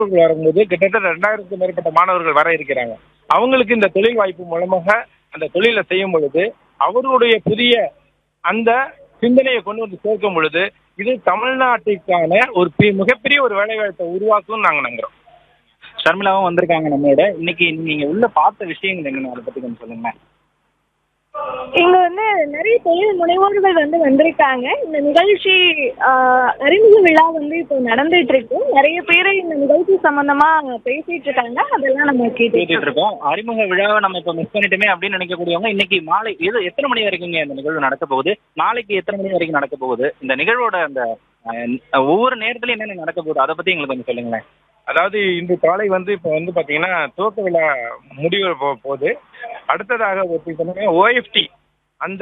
மாணவர்கள் வரும்போது கிட்டத்தட்ட ரெண்டாயிரத்துக்கும் மேற்பட்ட மாணவர்கள் வர இருக்கிறாங்க அவங்களுக்கு இந்த தொழில் வாய்ப்பு மூலமாக அந்த தொழிலை செய்யும் பொழுது அவர்களுடைய புதிய அந்த சிந்தனையை கொண்டு வந்து சேர்க்கும் பொழுது இது தமிழ்நாட்டுக்கான ஒரு பெ- மிகப்பெரிய ஒரு வேலைவாய்ப்பை உருவாக்கும் நாங்க நம்புறோம் ஷர்மிளாவும் வந்திருக்காங்க நம்மளோட இன்னைக்கு நீங்க உள்ள பார்த்த விஷயங்கள் என்னென்ன அதை பத்தி கொஞ்சம் சொல்லுங்க இங்க வந்து நிறைய தொழில் முனைவோர்கள் வந்து வந்திருக்காங்க இந்த நிகழ்ச்சி ஆஹ், அறிமுக விழா வந்து இப்போ நடந்துட்டு இருக்கு நிறைய பேர் இந்த நிகழ்ச்சி சம்பந்தமா பேசிட்டு இருக்காங்க அதெல்லாம் நம்ம கேட்டு பேசிட்டு இருக்கோம் அறிமுக விழாவை நம்ம இப்ப மிஸ் பண்ணிட்டுமே அப்படின்னு நினைக்கக்கூடியவங்க இன்னைக்கு மாலை இது எத்தனை மணி வரைக்குங்க இந்த நிகழ்வு நடக்க போகுது நாளைக்கு எத்தனை மணி வரைக்கும் நடக்க போகுது இந்த நிகழ்வோட அந்த அஹ், ஒவ்வொரு நேரத்துலயும் என்னென்ன நடக்க போகுது அதை பத்தி எங்களுக்கு கொஞ்சம் சொல்லுங்களேன் அதாவது இன்று காலை வந்து இப்போ வந்து பாத்தீங்கன்னா துவக்க விழா முடிவு போ- போகுது அடுத்ததாக ஒரு ஓஎஃப்டி